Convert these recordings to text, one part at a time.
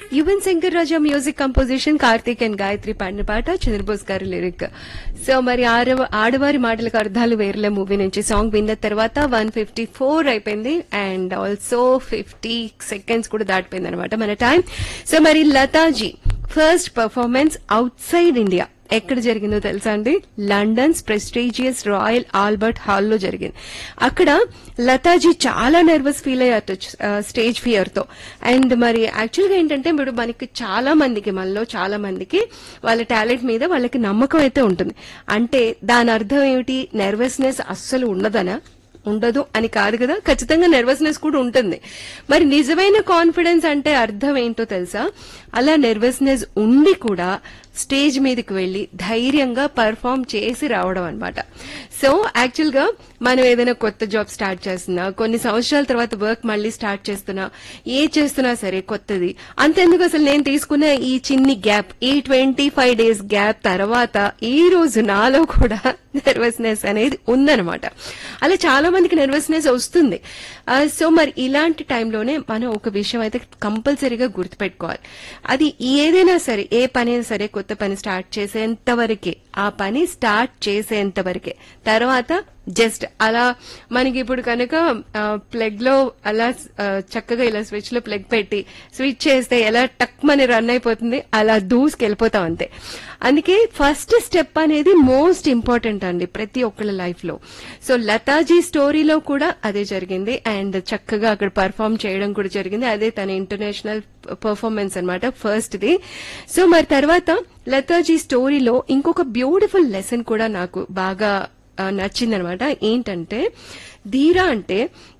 Yuvan Shankar Raja music composition Karthik and Gayatri పాడిన పాట చంద్రబోస్ గారి లిరిక్ సో మరి ఆరవ- ఆడవారి మాటలకు అర్థాలు వేర్లే మూవీ నుంచి సాంగ్ విన్న తర్వాత వన్ ఫిఫ్టీ ఫోర్ అయిపోయింది అండ్ ఆల్సో ఫిఫ్టీ సెకండ్స్ కూడా దాటిపోయింది అనమాట మన టైం సో మరి Lataji first performance outside India ఎక్కడ జరిగిందో తెలుసా అండి లండన్స్ ప్రెస్టీజియస్ రాయల్ ఆల్బర్ట్ హాల్లో జరిగింది అక్కడ లతాజీ చాలా నర్వస్ ఫీల్ అయ్యారు స్టేజ్ ఫియర్ తో అండ్ మరి యాక్చువల్ గా ఏంటంటే ఇప్పుడు మనకి చాలా మందికి మనలో చాలా మందికి వాళ్ళ టాలెంట్ మీద వాళ్ళకి నమ్మకం అయితే ఉంటుంది అంటే దాని అర్థం ఏమిటి నర్వస్నెస్ అస్సలు ఉండదనా ఉండదు అని కాదు కదా ఖచ్చితంగా నెర్వస్నెస్ కూడా ఉంటుంది మరి నిజమైన కాన్ఫిడెన్స్ అంటే అర్థం ఏంటో తెలుసా అలా నెర్వస్నెస్ ఉండి కూడా స్టేజ్ మీదకి వెళ్లి ధైర్యంగా పర్ఫామ్ చేసి రావడం అన్నమాట సో యాక్చువల్ గా మనం ఏదైనా కొత్త జాబ్ స్టార్ట్ చేస్తున్నా కొన్ని సంవత్సరాల తర్వాత వర్క్ మళ్ళీ స్టార్ట్ చేస్తున్నా ఏ చేస్తున్నా సరే కొత్తది అంతెందుకు అసలు నేను తీసుకున్న ఈ చిన్ని గ్యాప్ ఈ ట్వంటీ ఫైవ్ డేస్ గ్యాప్ తర్వాత ఈ రోజు నాలో కూడా నెర్వస్నెస్ అనేది ఉందన్నమాట అలా చాలా మందికి నెర్వస్నెస్ వస్తుంది ఆ, సో మరి ఇలాంటి టైంలోనే మనం ఒక విషయం అయితే కంపల్సరీగా గుర్తుపెట్టుకోవాలి అది ఏదైనా సరే ఏ పని అయినా సరే కొత్త పని స్టార్ట్ చేసేంత వరకే ఆ పని స్టార్ట్ చేసేంత వరకే తర్వాత జస్ట్ అలా మనకి ఇప్పుడు కనుక ప్లగ్ లో అలా ఆ, చక్కగా ఇలా స్విచ్ లో ప్లగ్ పెట్టి స్విచ్ చేస్తే ఎలా టక్ మని రన్ అయిపోతుంది అలా దూసుకెళ్ళిపోతాం అంతే అందుకే ఫస్ట్ స్టెప్ అనేది మోస్ట్ ఇంపార్టెంట్ అండి ప్రతి ఒక్కళ్ళ లైఫ్ లో సో లతాజీ స్టోరీలో కూడా అదే జరిగింది అండ్ చక్కగా అక్కడ పర్ఫామ్ చేయడం కూడా జరిగింది అదే తన ఇంటర్నేషనల్ పర్ఫార్మెన్స్ అన్నమాట ఫస్ట్ ది సో మరి తర్వాత లతాజీ స్టోరీలో ఇంకొక బ్యూటిఫుల్ లెసన్ కూడా నాకు బాగా నచ్చిందనమాట ఏంటంటే ధీరా అంటే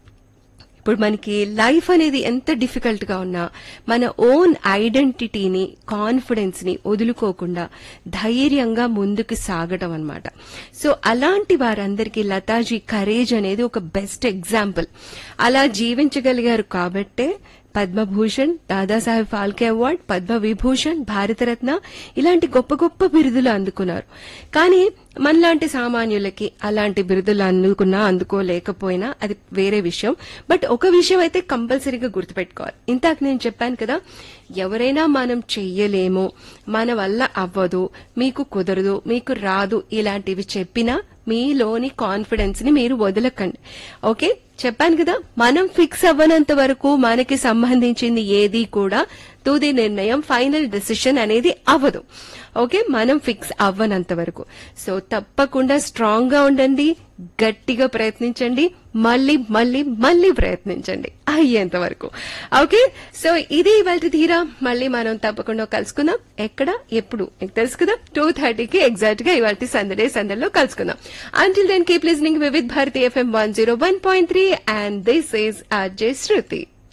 ఇప్పుడు మనకి లైఫ్ అనేది ఎంత డిఫికల్ట్ గా ఉన్నా మన ఓన్ ఐడెంటిటీని కాన్ఫిడెన్స్ ని వదులుకోకుండా ధైర్యంగా ముందుకు సాగడం అన్నమాట సో అలాంటి వారందరికీ లతాజీ కరేజ్ అనేది ఒక బెస్ట్ ఎగ్జాంపుల్ అలా జీవించగలిగారు కాబట్టే పద్మభూషణ్ దాదాసాహెబ్ ఫాల్కే అవార్డ్ పద్మ విభూషణ్ భారతరత్న ఇలాంటి గొప్ప గొప్ప బిరుదులు అందుకున్నారు కానీ మనలాంటి సామాన్యులకి అలాంటి బిరుదులు అందుకున్నా అందుకోలేకపోయినా అది వేరే విషయం బట్ ఒక విషయం అయితే కంపల్సరీగా గుర్తుపెట్టుకోవాలి ఇంతాక నేను చెప్పాను కదా ఎవరైనా మనం చెయ్యలేము మన వల్ల అవ్వదు మీకు కుదరదు మీకు రాదు ఇలాంటివి చెప్పినా మీలోని కాన్ఫిడెన్స్ ని మీరు వదలకండి ఓకే చెప్పాను కదా మనం ఫిక్స్ అవ్వనంత వరకు మనకి సంబంధించింది ఏది కూడా తుది నిర్ణయం ఫైనల్ డెసిషన్ అనేది అవ్వదు ఓకే మనం ఫిక్స్ అవ్వనంత వరకు సో తప్పకుండా స్ట్రాంగ్ గా ఉండండి గట్టిగా ప్రయత్నించండి మళ్ళీ మళ్ళీ మళ్ళీ ప్రయత్నించండి అయ్యేంత వరకు ఓకే సో ఇది ఇవాళ తీరా మళ్ళీ మనం తప్పకుండా కలుసుకుందాం ఎక్కడ ఎప్పుడు మీకు తెలుసు కదా టూ థర్టీకి ఎగ్జాక్ట్ గా ఇవాళ సందడే సందడిలో కలుసుకుందాం until then keep listening Vividh Bharati FM one zero one point three and this is RJ Shruti